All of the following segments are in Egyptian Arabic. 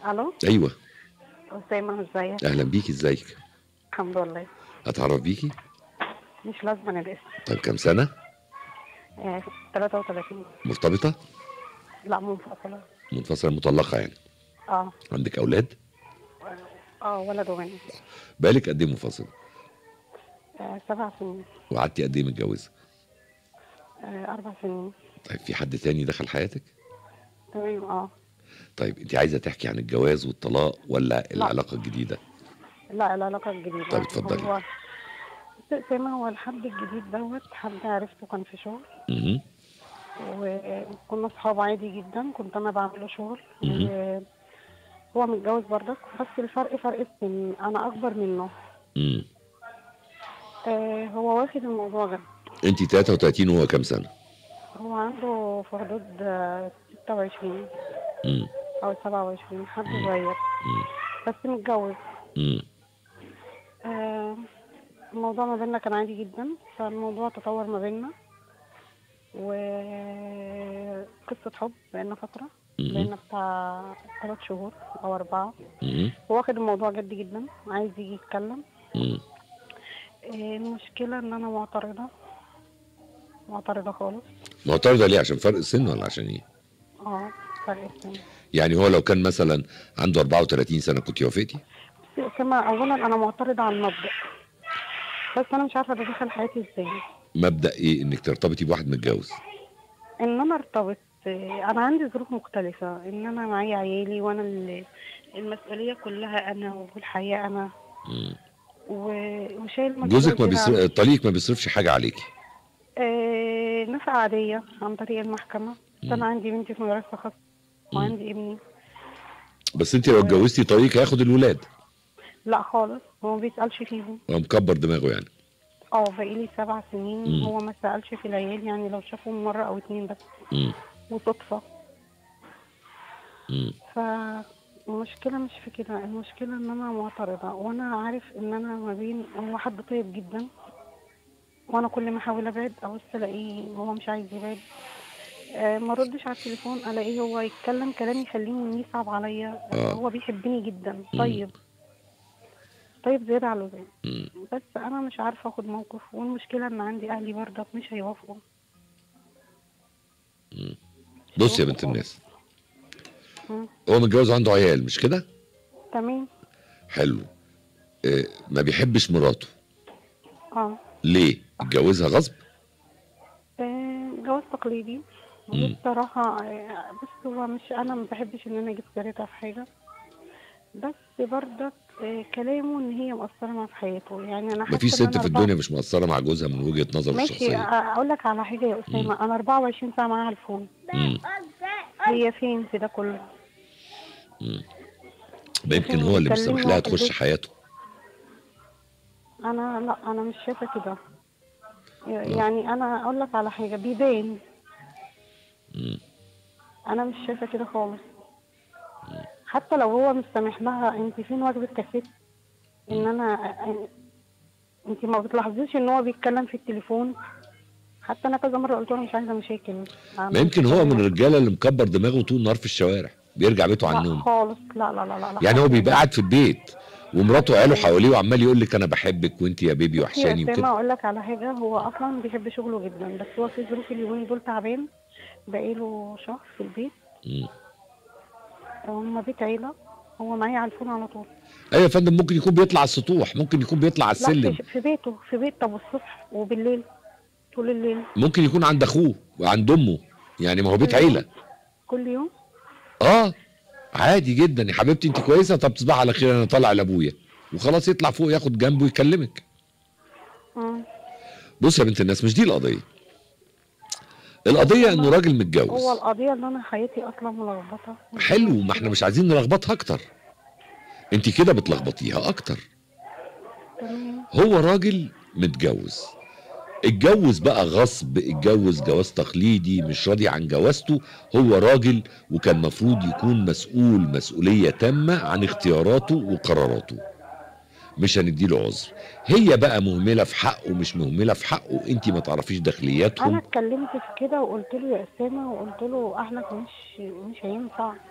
الو ايوه اسامه ازيك اهلا بيكي ازيك الحمد لله اتعرف بيكي مش لازم انا الاسم طيب كام سنه آه 33 مرتبطه لا منفصله منفصله مطلقه يعني اه عندك اولاد اه ولد وبنت بالك قد ايه منفصله آه سبع سنين وقعدتي قد ايه متجوزه آه اربع سنين طيب في حد تاني دخل حياتك تمام اه طيب انت عايزه تحكي عن الجواز والطلاق ولا العلاقه الجديده لا العلاقه الجديده طيب اتفضلي. هو بس اسامه هو الحد الجديد دوت حد عرفته كان في شغل مهم. وكنا اصحاب عادي جدا كنت انا بعمل له شغل مهم. هو متجوز برضك بس الفرق فرق السن انا اكبر منه مم. آه هو واخد الموضوع جد انت 33 وهو كام سنه هو عنده في حدود آه، 26 مم. او 27 حد صغير مم. بس متجوز مم. آه الموضوع ما بيننا كان عادي جدا فالموضوع تطور ما بيننا وقصة حب بقالنا فترة مهم. بقالنا بتاع ثلاث شهور أو أربعة مم. هو واخد الموضوع جد جدا عايز يجي يتكلم مم. آه، المشكلة إن أنا معترضة معترضة خالص معترضه ليه عشان فرق السن ولا عشان ايه اه فرق السن يعني هو لو كان مثلا عنده 34 سنه كنت وافقتي بس كما أولا أنا معترضة على المبدأ بس أنا مش عارفة ده دخل حياتي إزاي مبدا ايه انك ترتبطي بواحد متجوز ان انا ارتبط آه، انا عندي ظروف مختلفة ان انا معايا عيالي وانا ال- المسؤولية كلها انا والحياة انا مم. و- وشايل مسؤولية جوزك ما كده بيصرف طليق ما بيصرفش حاجه عليكي آه، نفقة عادية عن طريق المحكمة بس انا عندي بنتي في مدرسة خاصة وعندي ابني بس انت لو اتجوزتي طليق هياخد الولاد لا خالص هو ما بيسألش فيهم هو مكبر دماغه يعني اه بقالي سبع سنين مم. هو ما سألش في العيال يعني لو شافهم مرة او اتنين بس مم. وصدفة مم. فالمشكلة مش في كده المشكلة ان انا معترضة وانا عارف ان انا ما بين هو حد طيب جدا وانا كل ما احاول ابعد ابص الاقيه هو مش عايز يبعد آه ما ردش على التليفون الاقيه هو يتكلم كلام يخليني يصعب عليا آه آه. هو بيحبني جدا طيب طيب زيادة على اللزوم مم. بس انا مش عارفة اخد موقف والمشكلة ان عندي اهلي برضك مش هيوافقوا بص يا بنت الناس مم. هو متجوز وعنده عيال مش كده تمام حلو اه ما بيحبش مراته اه ليه اتجوزها غصب آه، جواز تقليدي مم. بصراحة آه، بس هو مش أنا ما بحبش إن أنا أجيب سيرتها في حاجة بس برضك آه، كلامه إن هي مقصرة معاه في حياته يعني أنا ما فيش حاسة إن ست أنا في أربعة- الدنيا مش مقصره مع جوزها من وجهه نظره ماشي الشخصيه آه، أقول لك على حاجة يا أسامة أنا 24 ساعة معاها على الفون مم. هي فين في ده كله ما يمكن هو اللي بيكلمني بيسمح لها في تخش البيت. حياته أنا لا أنا مش شايفة كده يعني أنا أقول لك على حاجة بيبان مم. انا مش شايفه كده خالص حتى لو هو مش سامح لها انت فين واجبك كست ان انا انت ما بتلاحظيش ان هو بيتكلم في التليفون حتى انا كذا مره قلت له مش عايزه مشاكل ما يمكن هو من الرجاله اللي مكبر دماغه طول النهار في الشوارع بيرجع بيته على لا النوم خالص لا لا لا لا, لا يعني هو بيبقى قاعد في البيت ومراته وعياله حواليه وعمال يقول لك انا بحبك وانت يا بيبي وحشاني يا وكده اقول لك على حاجه هو اصلا بيحب شغله جدا بس هو في ظروف اليومين دول تعبان بقاله شهر في البيت مم. هما بيت عيله هو معايا على الفون على طول ايوه يا فندم ممكن يكون بيطلع على السطوح ممكن يكون بيطلع على لا السلم في, في بيته في بيت طب الصبح وبالليل طول الليل ممكن يكون عند اخوه وعند امه يعني ما هو بيت عيله كل يوم اه عادي جدا يا حبيبتي انت كويسه طب تصبح على خير انا طالع لابويا وخلاص يطلع فوق ياخد جنبه يكلمك مم. بص يا بنت الناس مش دي القضيه القضيه انه راجل متجوز هو القضية ان انا حياتي اصلا ملخبطة حلو ما احنا مش عايزين نلخبطها اكتر انت كده بتلخبطيها اكتر تمام هو راجل متجوز اتجوز بقى غصب اتجوز جواز تقليدي مش راضي عن جوازته هو راجل وكان مفروض يكون مسؤول مسؤولية تامة عن اختياراته وقراراته مش هنديله عذر هي بقى مهملة في حقه مش مهملة في حقه انت ما تعرفيش انا داخلياتهم اتكلمت في كده وقلت له يا اسامة وقلت له اهلك مش مش هينفع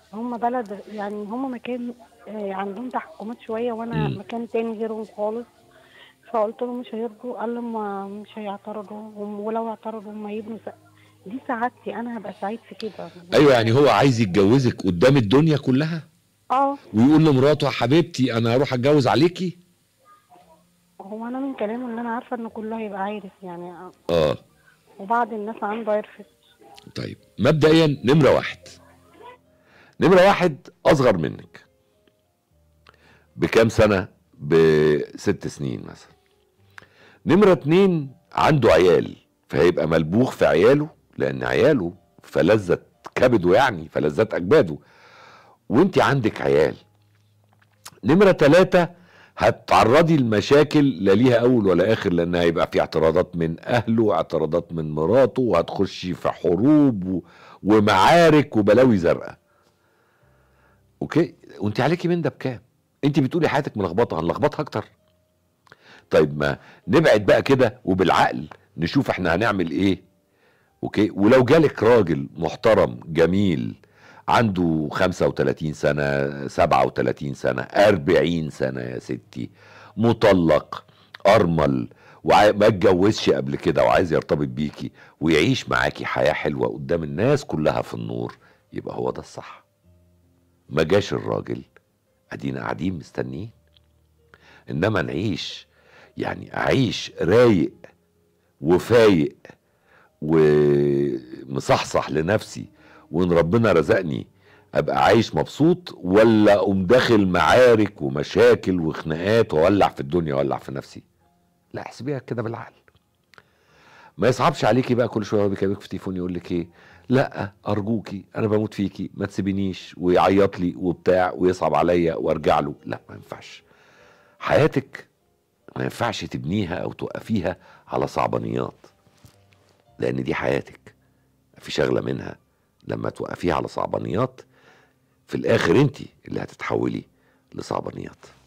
هم بلد يعني هم مكان آه، عندهم تحكمات شويه وانا مم. مكان تاني غيرهم خالص فقلت له مش هيرضوا قال لي ما مش هيعترضوا هم- ولو اعترضوا ما يبنوا س... دي سعادتي انا هبقى سعيد في كده ايوه يعني هو عايز يتجوزك قدام الدنيا كلها اه ويقول لمراته يا حبيبتي انا هروح اتجوز عليكي هو انا من كلامه ان انا عارفه ان كله هيبقى عارف يعني آه، اه وبعض الناس عنده عرفت طيب مبدئيا نمرة واحد نمرة واحد أصغر منك بكام سنة؟ بست سنين مثلا نمرة اتنين عنده عيال فهيبقى ملبوخ في عياله لأن عياله فلذة كبده يعني فلذة أجباده وانت عندك عيال نمرة تلاتة هتعرضي لمشاكل لا ليها أول ولا آخر لأن هيبقى في اعتراضات من أهله واعتراضات من مراته وهتخشي في حروب و... ومعارك وبلاوي زرقاء أوكي وأنت عليكي من ده بكام؟ أنت بتقولي حياتك ملخبطة هنلخبطها أكتر طيب ما نبعد بقى كده وبالعقل نشوف احنا هنعمل ايه اوكي ولو جالك راجل محترم جميل عنده 35 سنة 37 سنة 40 سنة يا ستي مطلق أرمل وما اتجوزش قبل كده وعايز يرتبط بيكي ويعيش معاكي حياة حلوة قدام الناس كلها في النور يبقى هو ده الصح ما جاش الراجل ادينا قاعدين مستنيين انما نعيش يعني اعيش رايق وفايق ومصحصح لنفسي وان ربنا رزقني ابقى عايش مبسوط ولا اقوم داخل معارك ومشاكل وخناقات واولع في الدنيا واولع في نفسي لا احسبيها كده بالعقل ما يصعبش عليكي بقى كل شويه هو بيكلمك في تليفون يقول لك ايه لا ارجوكي انا بموت فيكي ما تسيبينيش ويعيط لي وبتاع ويصعب عليا وارجع له لا ما ينفعش حياتك ما ينفعش تبنيها او توقفيها على صعبانيات لان دي حياتك في شغله منها لما توقفيها على صعبانيات في الاخر انت اللي هتتحولي لصعبانيات